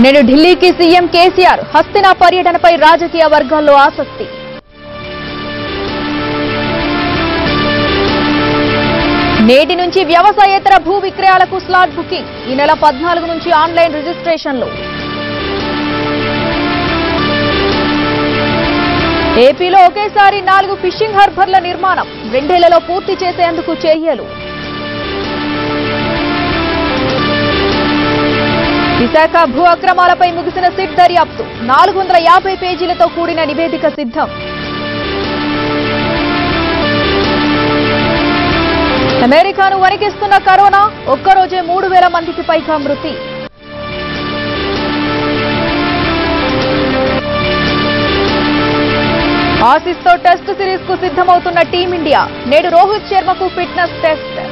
నేడు ఢిల్లీకి సీఎం కేసీఆర్ హస్తినా పర్యటనపై రాజకీయ వర్గాల్లో ఆసక్తి నేటి నుంచి వ్యవసాయేతర భూ విక్రయాలకు స్లాట్ బుకింగ్ ఈ నెల పద్నాలుగు నుంచి ఆన్లైన్ రిజిస్ట్రేషన్లు ఏపీలో ఒకేసారి నాలుగు ఫిషింగ్ హార్బర్ల నిర్మాణం రెండేళ్లలో పూర్తి చేసేందుకు చర్యలు విశాఖ భూ అక్రమాలపై ముగిసిన సిట్ దర్యాప్తు నాలుగు వందల యాభై పేజీలతో కూడిన నివేదిక సిద్ధం అమెరికాను వణికిస్తున్న కరోనా ఒక్కరోజే మూడు వేల మందికి పైగా మృతి ఆసీస్తో టెస్ట్ సిరీస్ కు సిద్ధమవుతున్న టీమిండియా నేడు రోహిత్ శర్మకు ఫిట్నెస్ టెస్ట్